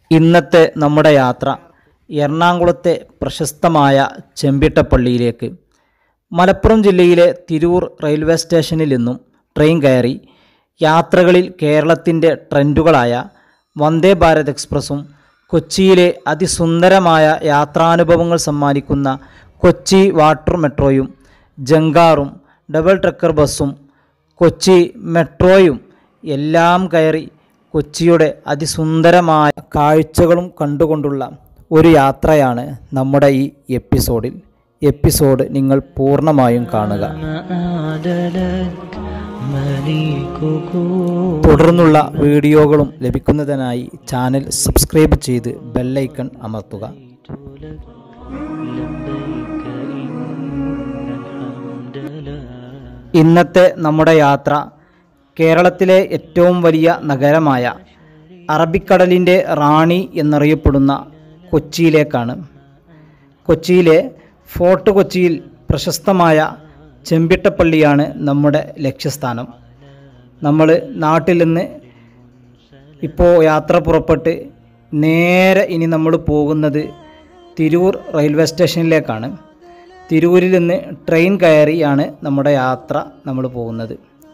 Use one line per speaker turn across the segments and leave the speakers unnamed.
ഇന്നത്തെ നമ്മുടെ യാത്ര എറണാകുളത്തെ പ്രശസ്തമായ ചെമ്പിട്ടപ്പള്ളിയിലേക്ക് മലപ്പുറം ജില്ലയിലെ തിരൂർ റെയിൽവേ സ്റ്റേഷനിൽ നിന്നും ട്രെയിൻ കയറി യാത്രകളിൽ കേരളത്തിൻ്റെ ട്രെൻഡുകളായ വന്ദേ ഭാരത് എക്സ്പ്രസ്സും കൊച്ചിയിലെ അതിസുന്ദരമായ യാത്രാനുഭവങ്ങൾ സമ്മാനിക്കുന്ന കൊച്ചി വാട്ടർ മെട്രോയും ജങ്കാറും ഡബിൾ ട്രക്കർ ബസ്സും കൊച്ചി മെട്രോയും എല്ലാം കയറി കൊച്ചിയുടെ അതിസുന്ദരമായ കാഴ്ചകളും കണ്ടുകൊണ്ടുള്ള ഒരു യാത്രയാണ് നമ്മുടെ ഈ എപ്പിസോഡിൽ എപ്പിസോഡ് നിങ്ങൾ പൂർണ്ണമായും കാണുക തുടർന്നുള്ള വീഡിയോകളും ലഭിക്കുന്നതിനായി ചാനൽ സബ്സ്ക്രൈബ് ചെയ്ത് ബെല്ലൈക്കൺ അമർത്തുക ഇന്നത്തെ നമ്മുടെ യാത്ര കേരളത്തിലെ ഏറ്റവും വലിയ നഗരമായ അറബിക്കടലിൻ്റെ റാണി എന്നറിയപ്പെടുന്ന കൊച്ചിയിലേക്കാണ് കൊച്ചിയിലെ ഫോർട്ട് കൊച്ചിയിൽ പ്രശസ്തമായ ചെമ്പിട്ടപ്പള്ളിയാണ് നമ്മുടെ ലക്ഷ്യസ്ഥാനം നമ്മൾ നാട്ടിൽ നിന്ന് ഇപ്പോൾ യാത്ര പുറപ്പെട്ട് നേരെ ഇനി നമ്മൾ പോകുന്നത് തിരൂർ റെയിൽവേ സ്റ്റേഷനിലേക്കാണ് തിരൂരിൽ നിന്ന് ട്രെയിൻ കയറിയാണ് നമ്മുടെ യാത്ര നമ്മൾ പോകുന്നത്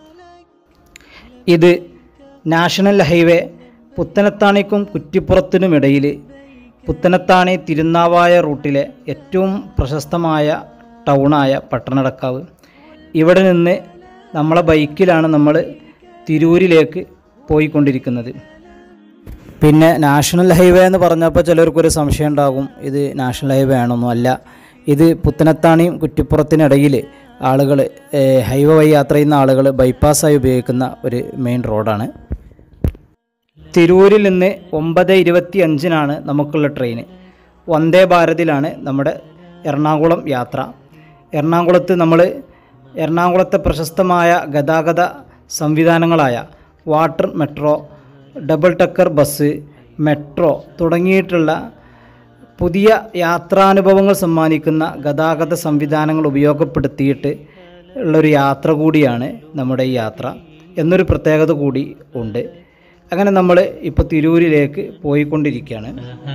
ഇത് നാഷണൽ ഹൈവേ പുത്തനത്താണിക്കും കുറ്റിപ്പുറത്തിനുമിടയിൽ പുത്തനത്താണി തിരുനാവായ റൂട്ടിലെ ഏറ്റവും പ്രശസ്തമായ ടൗണായ പട്ടണടക്കാവ് ഇവിടെ നിന്ന് നമ്മളെ ബൈക്കിലാണ് നമ്മൾ തിരൂരിലേക്ക് പോയിക്കൊണ്ടിരിക്കുന്നത് പിന്നെ നാഷണൽ ഹൈവേ എന്ന് പറഞ്ഞപ്പോൾ ചിലർക്കൊരു സംശയം ഉണ്ടാകും ഇത് നാഷണൽ ഹൈവേ ആണെന്നും അല്ല ഇത് പുത്തനത്താണിയും കുറ്റിപ്പുറത്തിനിടയിൽ ആളുകൾ ഹൈവേ വഴി യാത്ര ചെയ്യുന്ന ആളുകൾ ബൈപ്പാസായി ഉപയോഗിക്കുന്ന ഒരു മെയിൻ റോഡാണ് തിരൂരിൽ നിന്ന് ഒമ്പത് ഇരുപത്തി അഞ്ചിനാണ് നമുക്കുള്ള ട്രെയിൻ വന്ദേ ഭാരതിലാണ് നമ്മുടെ എറണാകുളം യാത്ര എറണാകുളത്ത് നമ്മൾ എറണാകുളത്തെ പ്രശസ്തമായ ഗതാഗത സംവിധാനങ്ങളായ water metro double decker bus metro തുടങ്ങിയിട്ടുള്ള പുതിയ യാത്രാനുഭവങ്ങൾ സമ്മാനിക്കുന്ന ഗതാഗത സംവിധാനങ്ങൾ ഉപയോഗപ്പെടുത്തിയിട്ട് ഉള്ളൊരു യാത്ര കൂടിയാണ് നമ്മുടെ ഈ യാത്ര എന്നൊരു പ്രത്യേകത കൂടി ഉണ്ട് അങ്ങനെ നമ്മൾ ഇപ്പോൾ തിരൂരിലേക്ക് പോയിക്കൊണ്ടിരിക്കുകയാണ്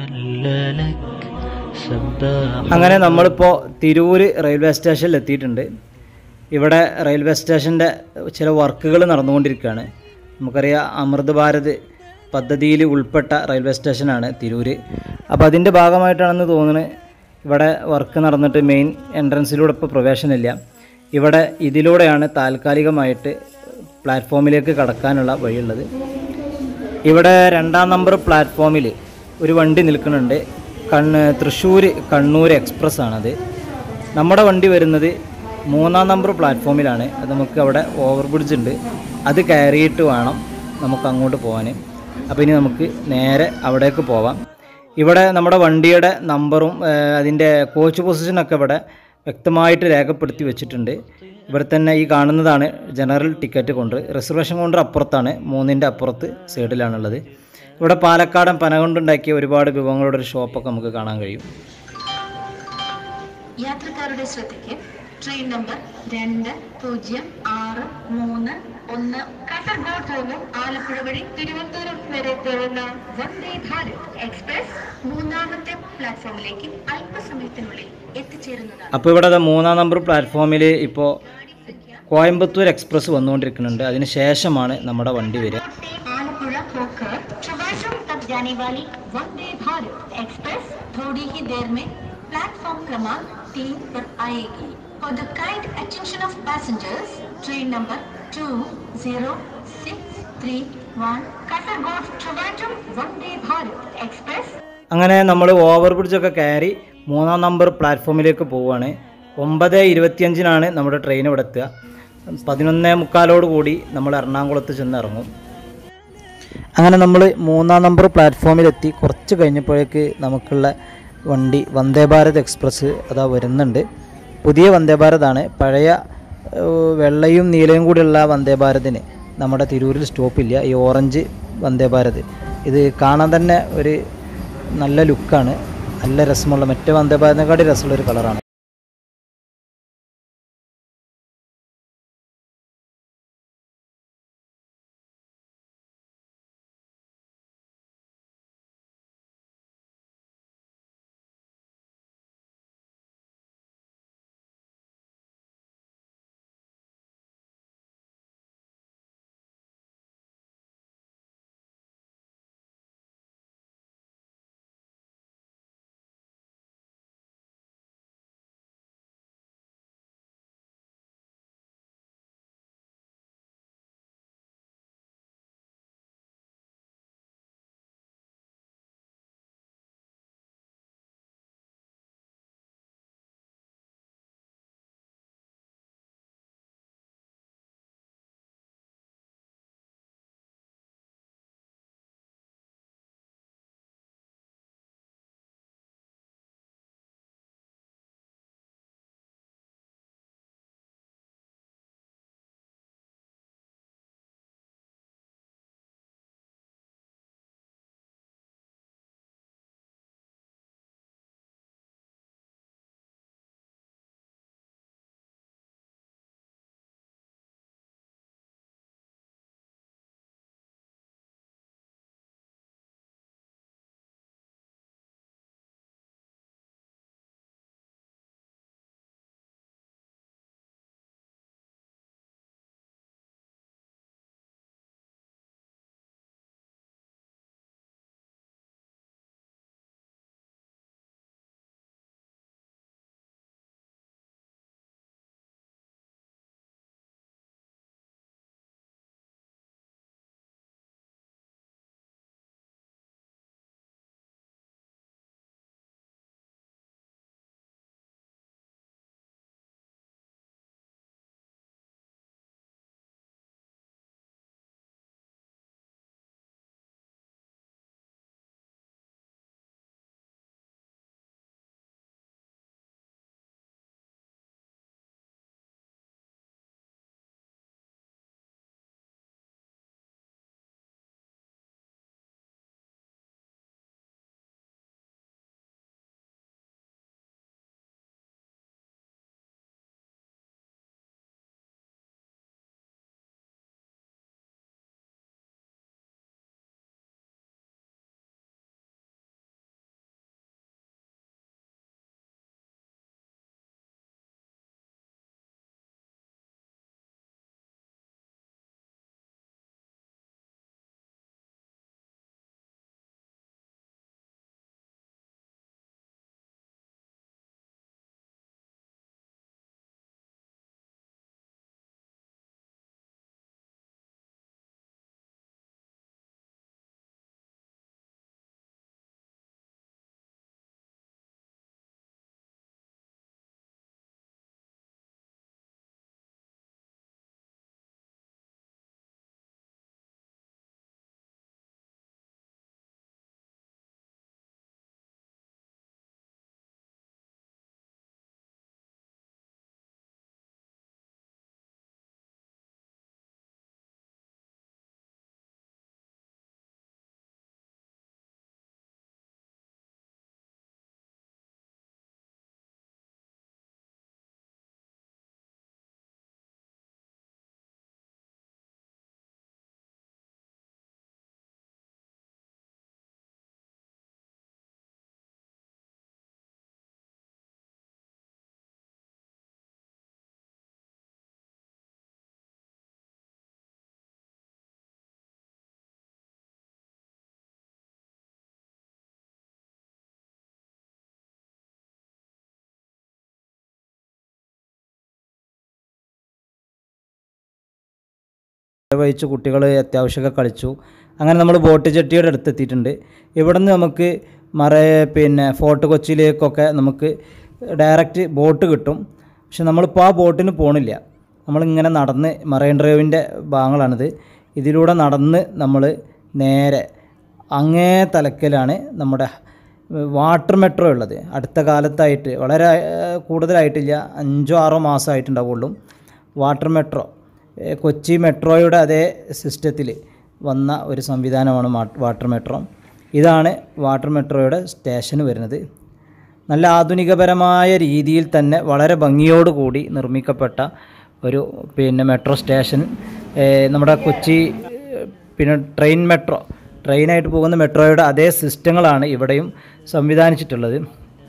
അങ്ങനെ നമ്മളിപ്പോൾ തിരൂര് റെയിൽവേ സ്റ്റേഷനിൽ എത്തിയിട്ടുണ്ട് ഇവിടെ റെയിൽവേ സ്റ്റേഷൻ്റെ ചില വർക്കുകൾ നടന്നുകൊണ്ടിരിക്കുകയാണ് നമുക്കറിയാം അമൃത് ഭാരത് പദ്ധതിയിൽ ഉൾപ്പെട്ട റെയിൽവേ സ്റ്റേഷനാണ് തിരൂര് അപ്പോൾ അതിൻ്റെ ഭാഗമായിട്ടാണെന്ന് തോന്നുന്നത് ഇവിടെ വർക്ക് നടന്നിട്ട് മെയിൻ എൻട്രൻസിലൂടെ ഇപ്പോൾ പ്രവേശനമില്ല ഇവിടെ ഇതിലൂടെയാണ് താൽക്കാലികമായിട്ട് പ്ലാറ്റ്ഫോമിലേക്ക് കടക്കാനുള്ള വഴിയുള്ളത് ഇവിടെ രണ്ടാം നമ്പർ പ്ലാറ്റ്ഫോമിൽ ഒരു വണ്ടി നിൽക്കുന്നുണ്ട് കണ്ണ് തൃശ്ശൂർ കണ്ണൂർ എക്സ്പ്രസ് ആണത് നമ്മുടെ വണ്ടി വരുന്നത് മൂന്നാം നമ്പർ പ്ലാറ്റ്ഫോമിലാണ് അത് നമുക്ക് അവിടെ ഓവർ ബ്രിഡ്ജ് ഉണ്ട് അത് കയറിയിട്ട് വേണം നമുക്ക് അങ്ങോട്ട് പോകാൻ അപ്പോൾ ഇനി നമുക്ക് നേരെ അവിടേക്ക് പോവാം ഇവിടെ നമ്മുടെ വണ്ടിയുടെ നമ്പറും ഏഹ്, അതിൻ്റെ കോച്ച് പൊസിഷനൊക്കെ ഇവിടെ വ്യക്തമായിട്ട് രേഖപ്പെടുത്തി വെച്ചിട്ടുണ്ട് ഇവിടെ തന്നെ ഈ കാണുന്നതാണ് ജനറൽ ടിക്കറ്റ് കൊണ്ട് റിസർവേഷൻ കൗണ്ടർ അപ്പുറത്താണ് മൂന്നിൻ്റെ അപ്പുറത്ത് സൈഡിലാണുള്ളത് ഇവിടെ പാലക്കാടൻ പന കൊണ്ടുണ്ടാക്കിയ ഒരുപാട് വിഭവങ്ങളുടെ ഒരു ഷോപ്പൊക്കെ നമുക്ക് കാണാൻ കഴിയും
യാത്രക്കാരുടെ ശ്രദ്ധയ്ക്ക് ട്രെയിൻ നമ്പർ രണ്ട് പൂജ്യം ആറ് മൂന്ന് ഒന്ന് കാസർഗോഡ് നിന്നും ആലപ്പുഴ വഴി തിരുവനന്തപുരം വരെ പോകുന്ന വന്ദേ ഭാരത് എക്സ്പ്രസ് മൂന്നാമത്തെ പ്ലാറ്റ്ഫോമിലേക്ക് അല്പസമയത്തിനുള്ളിൽ എത്തിച്ചേരുന്നതാണ്
അപ്പോൾ ഇവിടെ ദാ മൂന്നാം നമ്പർ പ്ലാറ്റ്ഫോമിൽ ഇപ്പോൾ കോയമ്പത്തൂർ എക്സ്പ്രസ് വന്നുകൊണ്ടിരിക്കുന്നുണ്ട് അതിന് ശേഷമാണ് നമ്മുടെ വണ്ടി വരിക
आलपुर होकर ट्रिवांड्रम तक जाने वाली वंदे भारत एक्सप्रेस थोड़ी ही देर में प्लेटफॉर्म क्रमांक तीन पर आएगी for the kind attention of passengers train number two zero six three one Kasaragod Trivandrum Vande Bharat express
അങ്ങനെ നമ്മൾ ഓവർ ബ്രിഡ്ജൊക്കെ കയറി മൂന്നാം നമ്പർ പ്ലാറ്റ്ഫോമിലേക്ക് പോവുകയാണ് ഒമ്പത് ഇരുപത്തിയഞ്ചിനാണ് നമ്മുടെ ട്രെയിൻ ഇവിടെ എത്തുക പതിനൊന്നേ മുക്കാലോട് കൂടി നമ്മൾ എറണാകുളത്ത് ചെന്ന് ഇറങ്ങും അങ്ങനെ നമ്മൾ മൂന്നാം നമ്പർ പ്ലാറ്റ്ഫോമിലെത്തി കുറച്ച് കഴിഞ്ഞപ്പോഴേക്ക് നമുക്കുള്ള വണ്ടി വന്ദേ ഭാരത് എക്സ്പ്രസ് അതാ വരുന്നുണ്ട് പുതിയ വന്ദേ ഭാരതാണ് പഴയ ഏഹ്, വെള്ളയും നീലയും കൂടിയുള്ള വന്ദേ ഭാരതിന് നമ്മുടെ തിരൂരിൽ സ്റ്റോപ്പില്ല ഈ ഓറഞ്ച് വന്ദേ ഭാരത് ഇത് കാണാൻ തന്നെ ഒരു നല്ല ലുക്കാണ് നല്ല രസമുള്ള മറ്റേ വന്ദേ ഭാരതിനെക്കാട്ടി രസമുള്ള ഒരു കളറാണ് വഹിച്ച് കുട്ടികൾ അത്യാവശ്യമൊക്കെ കളിച്ചു അങ്ങനെ നമ്മൾ ബോട്ട് ജെട്ടിയുടെ അടുത്ത് എത്തിയിട്ടുണ്ട് ഇവിടെ നിന്ന് നമുക്ക് മറ പിന്നെ ഫോർട്ട് കൊച്ചിയിലേക്കൊക്കെ നമുക്ക് ഡയറക്റ്റ് ബോട്ട് കിട്ടും പക്ഷെ നമ്മളിപ്പോൾ ആ ബോട്ടിന് പോകണില്ല നമ്മളിങ്ങനെ നടന്ന് മറൈൻ ഡ്രൈവിൻ്റെ ഭാഗങ്ങളാണിത് ഇതിലൂടെ നടന്ന് നമ്മൾ നേരെ അങ്ങേ തലക്കലാണ് നമ്മുടെ വാട്ടർ മെട്രോ ഉള്ളത് അടുത്ത കാലത്തായിട്ട് വളരെ ഏഹ്, കൂടുതലായിട്ടില്ല അഞ്ചോ ആറോ മാസമായിട്ടുണ്ടാവുള്ളൂ വാട്ടർ മെട്രോ ഏഹ്, കൊച്ചി മെട്രോയുടെ അതേ സിസ്റ്റത്തിൽ വന്ന ഒരു സംവിധാനമാണ് മാ- വാട്ടർ മെട്രോ ഇതാണ് വാട്ടർ മെട്രോയുടെ സ്റ്റേഷൻ വരുന്നത് നല്ല ആധുനികപരമായ രീതിയിൽ തന്നെ വളരെ ഭംഗിയോടുകൂടി നിർമ്മിക്കപ്പെട്ട ഒരു പിന്നെ മെട്രോ സ്റ്റേഷൻ ഏഹ്, നമ്മുടെ കൊച്ചി ഏഹ്, പിന്നെ ട്രെയിൻ മെട്രോ ട്രെയിനായിട്ട് പോകുന്ന മെട്രോയുടെ അതേ സിസ്റ്റങ്ങളാണ് ഇവിടെയും സംവിധാനിച്ചിട്ടുള്ളത്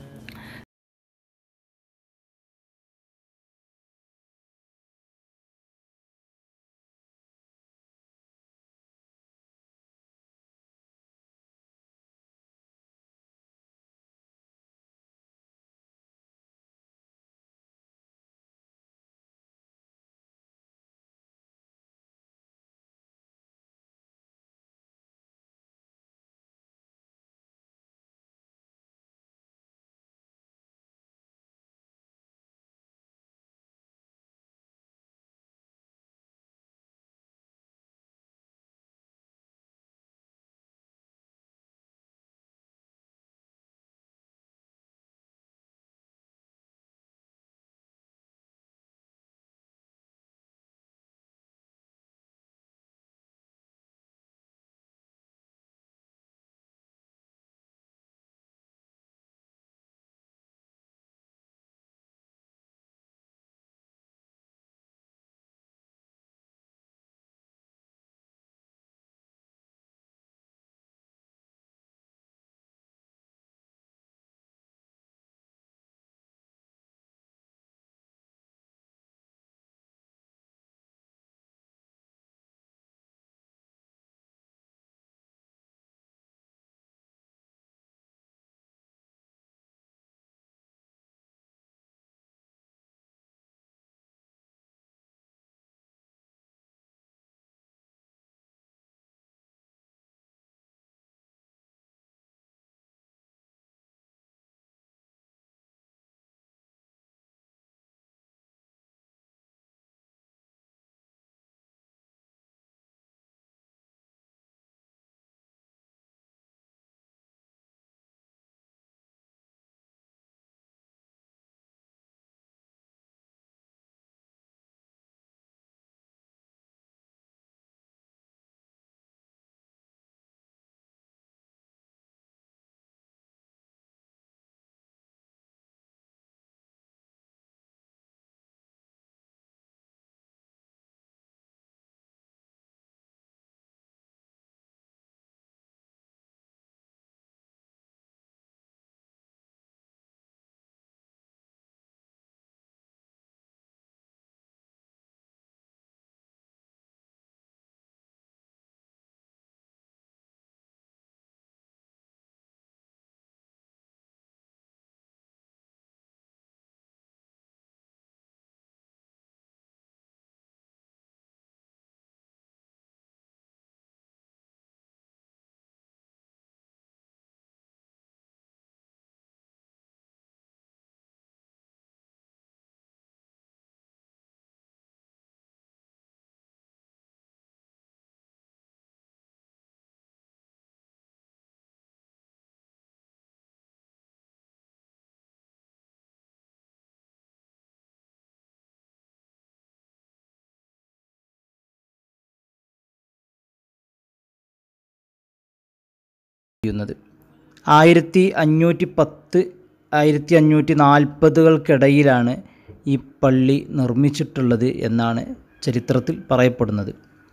ചെയ്യുന്നത് ആയിരത്തി അഞ്ഞൂറ്റി പത്ത് ആയിരത്തി അഞ്ഞൂറ്റി നാൽപ്പതുകൾക്കിടയിലാണ് ഈ പള്ളി നിർമ്മിച്ചിട്ടുള്ളത് എന്നാണ് ചരിത്രത്തിൽ പറയപ്പെടുന്നത്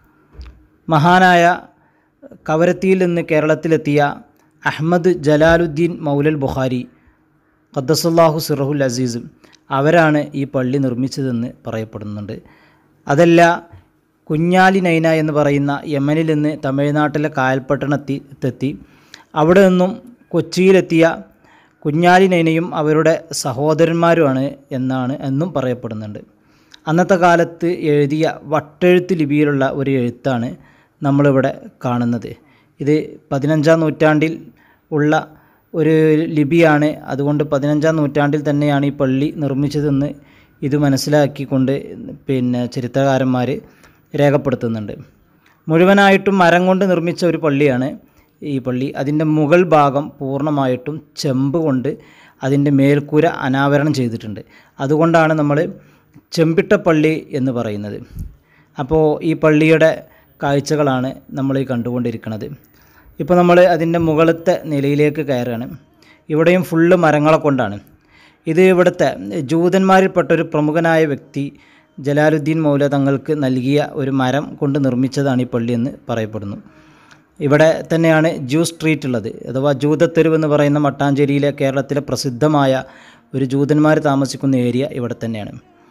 മഹാനായ കവരത്തിയിൽ നിന്ന് കേരളത്തിലെത്തിയ അഹമ്മദ് ജലാലുദ്ദീൻ മൗലൽ ബുഖാരി ഖദ്ദസുല്ലാഹു സിറഹുൽ അസീസും അവരാണ് ഈ പള്ളി നിർമ്മിച്ചതെന്ന് പറയപ്പെടുന്നുണ്ട് അതല്ല കുഞ്ഞാലി നൈന എന്ന് പറയുന്ന യമനിൽ നിന്ന് തമിഴ്നാട്ടിലെ കായൽപട്ടണത്തെത്തി അവിടെ നിന്നും കൊച്ചിയിലെത്തിയ കുഞ്ഞാലി നൈനയും അവരുടെ സഹോദരന്മാരുമാണ് എന്നാണ് എന്നും പറയപ്പെടുന്നുണ്ട് അന്നത്തെ കാലത്ത് എഴുതിയ വട്ടെഴുത്ത് ലിപിയിലുള്ള ഒരു എഴുത്താണ് നമ്മളിവിടെ കാണുന്നത് ഇത് പതിനഞ്ചാം നൂറ്റാണ്ടിൽ ഉള്ള ഒരു ലിപിയാണ് അതുകൊണ്ട് പതിനഞ്ചാം നൂറ്റാണ്ടിൽ തന്നെയാണ് ഈ പള്ളി നിർമ്മിച്ചതെന്ന് ഇത് മനസ്സിലാക്കിക്കൊണ്ട് പിന്നെ ചരിത്രകാരന്മാർ രേഖപ്പെടുത്തുന്നുണ്ട് മുഴുവനായിട്ടും മരം കൊണ്ട് നിർമ്മിച്ച ഒരു പള്ളിയാണ് ഈ പള്ളി അതിൻ്റെ മുകൾ ഭാഗം പൂർണ്ണമായിട്ടും ചെമ്പ് കൊണ്ട് അതിൻ്റെ മേൽക്കൂര അനാവരണം ചെയ്തിട്ടുണ്ട് അതുകൊണ്ടാണ് നമ്മൾ ചെമ്പിട്ട പള്ളി എന്ന് പറയുന്നത് അപ്പോൾ ഈ പള്ളിയുടെ കാഴ്ചകളാണ് നമ്മൾ ഈ കണ്ടുകൊണ്ടിരിക്കുന്നത് ഇപ്പോൾ നമ്മൾ അതിൻ്റെ മുകളത്തെ നിലയിലേക്ക് കയറുകയാണ് ഇവിടെയും ഫുള്ള് മരങ്ങളെ കൊണ്ടാണ് ഇത് ഇവിടുത്തെ ജൂതന്മാരിൽപ്പെട്ട ഒരു പ്രമുഖനായ വ്യക്തി ജലാലുദ്ദീൻ മൗല തങ്ങൾക്ക് നൽകിയ ഒരു മരം കൊണ്ട് നിർമ്മിച്ചതാണ് ഈ പള്ളി എന്ന് പറയപ്പെടുന്നു ഇവിടെ തന്നെയാണ് ജൂ സ്ട്രീറ്റ് ഉള്ളത് അഥവാ ജൂതത്തെരുവ് എന്ന് പറയുന്ന മട്ടാഞ്ചേരിയിലെ കേരളത്തിലെ പ്രസിദ്ധമായ ഒരു ജൂതന്മാർ താമസിക്കുന്ന ഏരിയ ഇവിടെ തന്നെയാണ്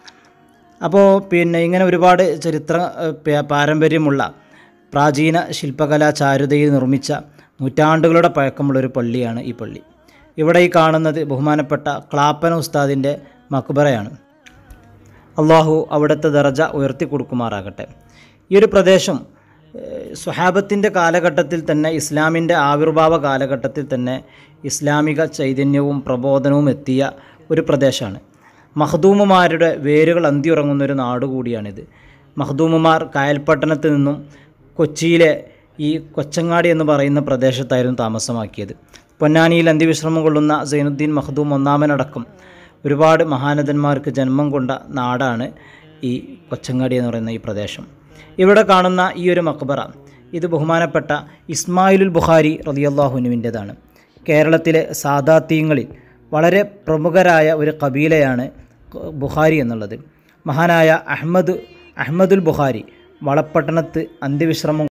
അപ്പോൾ പിന്നെ ഇങ്ങനെ ഒരുപാട് ചരിത്ര ഏഹ്, പ- പാരമ്പര്യമുള്ള പ്രാചീന ശില്പകലാ ചാരുതയിൽ നിർമ്മിച്ച നൂറ്റാണ്ടുകളുടെ പഴക്കമുള്ള ഒരു പള്ളിയാണ് ഈ പള്ളി ഇവിടെ ഈ കാണുന്നത് ബഹുമാനപ്പെട്ട ക്ലാപ്പന ഉസ്താദിൻ്റെ മക്ബറയാണ് അള്ളാഹു അവിടുത്തെ ദർജ ഉയർത്തി കൊടുക്കുമാറാകട്ടെ ഈ ഒരു പ്രദേശം ഏഹ്, സ്വഹാബത്തിൻ്റെ കാലഘട്ടത്തിൽ തന്നെ ഇസ്ലാമിൻ്റെ ആവിർഭാവ കാലഘട്ടത്തിൽ തന്നെ ഇസ്ലാമിക ചൈതന്യവും പ്രബോധനവും എത്തിയ ഒരു പ്രദേശമാണ് മഹദൂമുമാരുടെ വേരുകൾ അന്തിയുറങ്ങുന്ന ഒരു നാട് കൂടിയാണിത് മഹദൂമുമാർ കായൽപട്ടണത്തിൽ നിന്നും കൊച്ചിയിലെ ഈ കൊച്ചങ്ങാടി എന്ന് പറയുന്ന പ്രദേശത്തായിരുന്നു താമസമാക്കിയത് പൊന്നാനിയിൽ അന്ത്യവിശ്രമം കൊള്ളുന്ന സൈനുദ്ദീൻ മഹദൂം ഒന്നാമനടക്കം ഒരുപാട് മഹാനതന്മാർക്ക് ജന്മം കൊണ്ട നാടാണ് ഈ കൊച്ചങ്ങാടി എന്ന് പറയുന്ന ഈ പ്രദേശം ഇവിടെ കാണുന്ന ഈ ഒരു മക്ബറ ഇത് ബഹുമാനപ്പെട്ട ഇസ്മായിലുൽ ബുഖാരി റലിയല്ലാഹുനുവിൻ്റെതാണ് കേരളത്തിലെ സാദാത്യങ്ങളിൽ വളരെ പ്രമുഖരായ ഒരു കബീലയാണ് ബുഖാരി എന്നുള്ളത് മഹാനായ അഹമ്മദ് അഹമ്മദുൽ ബുഖാരി വളപ്പട്ടണത്ത് അന്ത്യവിശ്രമം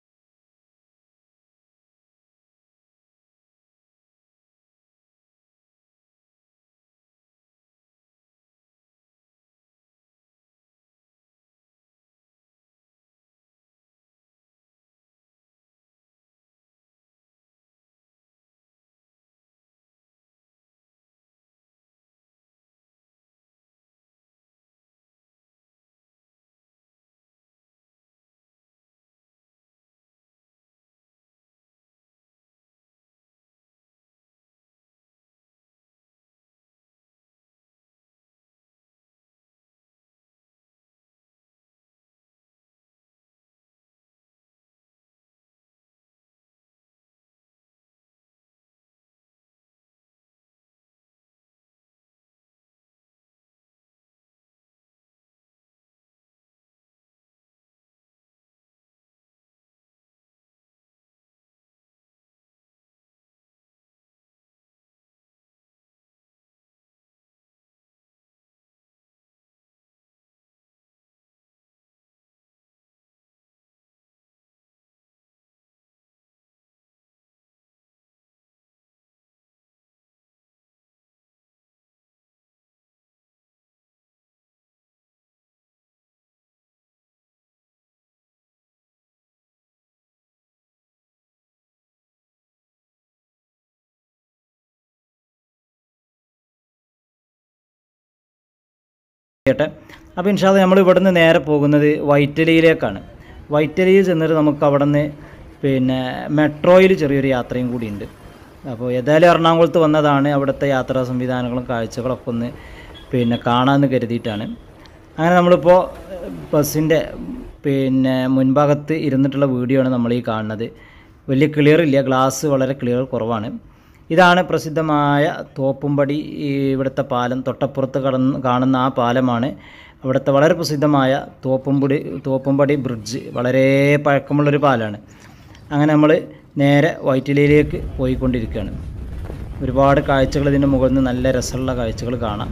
ചെയ്യട്ടെ അപ്പോൾ ഇൻഷാല് നമ്മൾ ഇവിടുന്ന് നേരെ പോകുന്നത് വൈറ്റലിയിലേക്കാണ് വൈറ്റലിയിൽ ചെന്നിട്ട് നമുക്ക് അവിടെ നിന്ന് പിന്നെ മെട്രോയിൽ ചെറിയൊരു യാത്രയും കൂടിയുണ്ട് അപ്പോൾ ഏതായാലും എറണാകുളത്ത് വന്നതാണ് അവിടുത്തെ യാത്രാ സംവിധാനങ്ങളും കാഴ്ചകളൊക്കെ ഒന്ന് പിന്നെ കാണാമെന്ന് കരുതിയിട്ടാണ് അങ്ങനെ നമ്മളിപ്പോൾ ബസ്സിൻ്റെ പിന്നെ മുൻഭാഗത്ത് ഇരുന്നിട്ടുള്ള വീഡിയോ ആണ് നമ്മൾ ഈ കാണുന്നത് വലിയ ക്ലിയർ ഇല്ല ഗ്ലാസ് വളരെ ക്ലിയർ കുറവാണ് ഇതാണ് പ്രസിദ്ധമായ തോപ്പുംപടി ഈ ഇവിടുത്തെ പാലം തൊട്ടപ്പുറത്ത് കടന്ന് കാണുന്ന ആ പാലമാണ് അവിടുത്തെ വളരെ പ്രസിദ്ധമായ തോപ്പുംപടി തോപ്പുംപടി ബ്രിഡ്ജ് വളരെ പഴക്കമുള്ളൊരു പാലമാണ് അങ്ങനെ നമ്മൾ നേരെ വൈറ്റിലയിലേക്ക് പോയിക്കൊണ്ടിരിക്കുകയാണ് ഒരുപാട് കാഴ്ചകൾ ഇതിൻ്റെ മുകളിൽ നിന്ന് നല്ല രസമുള്ള കാഴ്ചകൾ കാണാം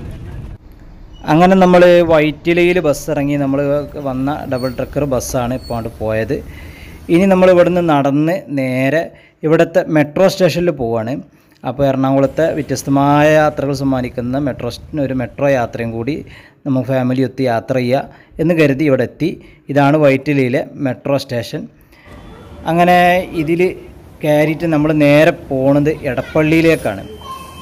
അങ്ങനെ നമ്മൾ വൈറ്റിലയിൽ ബസ് ഇറങ്ങി നമ്മൾ വന്ന ഡബിൾ ട്രക്കർ ബസ്സാണ് ഇപ്പോൾ അങ്ങോട്ട് പോയത് ഇനി നമ്മൾ ഇവിടുന്ന് നടന്ന് നേരെ ഇവിടുത്തെ മെട്രോ സ്റ്റേഷനിൽ പോവാണ് അപ്പോൾ എറണാകുളത്തെ വ്യത്യസ്തമായ യാത്രകൾ സമ്മാനിക്കുന്ന മെട്രോ സ്റ്റ- ഒരു മെട്രോ യാത്രയും കൂടി നമുക്ക് ഫാമിലി ഒത്ത് യാത്ര ചെയ്യുക എന്ന് കരുതി ഇവിടെ എത്തി ഇതാണ് വൈറ്റിലയിലെ മെട്രോ സ്റ്റേഷൻ അങ്ങനെ ഇതിൽ കയറിയിട്ട് നമ്മൾ നേരെ പോണത് എടപ്പള്ളിയിലേക്കാണ്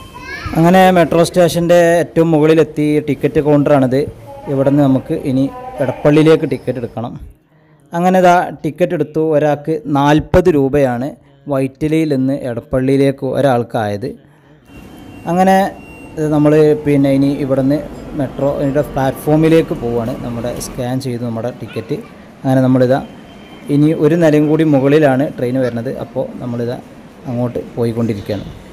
അങ്ങനെ മെട്രോ സ്റ്റേഷൻ്റെ ഏറ്റവും മുകളിലെത്തി ടിക്കറ്റ് കൗണ്ടറാണിത് ഇവിടെ നിന്ന് നമുക്ക് ഇനി എടപ്പള്ളിയിലേക്ക് ടിക്കറ്റ് എടുക്കണം അങ്ങനെ ഇതാ ടിക്കറ്റ് എടുത്തു ഒരാൾക്ക് നാൽപ്പത് രൂപയാണ് വൈറ്റിലയിൽ നിന്ന് എടപ്പള്ളിയിലേക്ക് ഒരാൾക്കായത് അങ്ങനെ നമ്മൾ പിന്നെ ഇനി ഇവിടുന്ന് മെട്രോ ഇതിൻ്റെ പ്ലാറ്റ്ഫോമിലേക്ക് പോവുകയാണ് നമ്മുടെ സ്കാൻ ചെയ്തു നമ്മുടെ ടിക്കറ്റ് അങ്ങനെ നമ്മളിതാ ഇനി ഒരു നിലയും കൂടി മുകളിലാണ് ട്രെയിൻ വരുന്നത് അപ്പോൾ നമ്മളിതാ അങ്ങോട്ട് പോയിക്കൊണ്ടിരിക്കുകയാണ്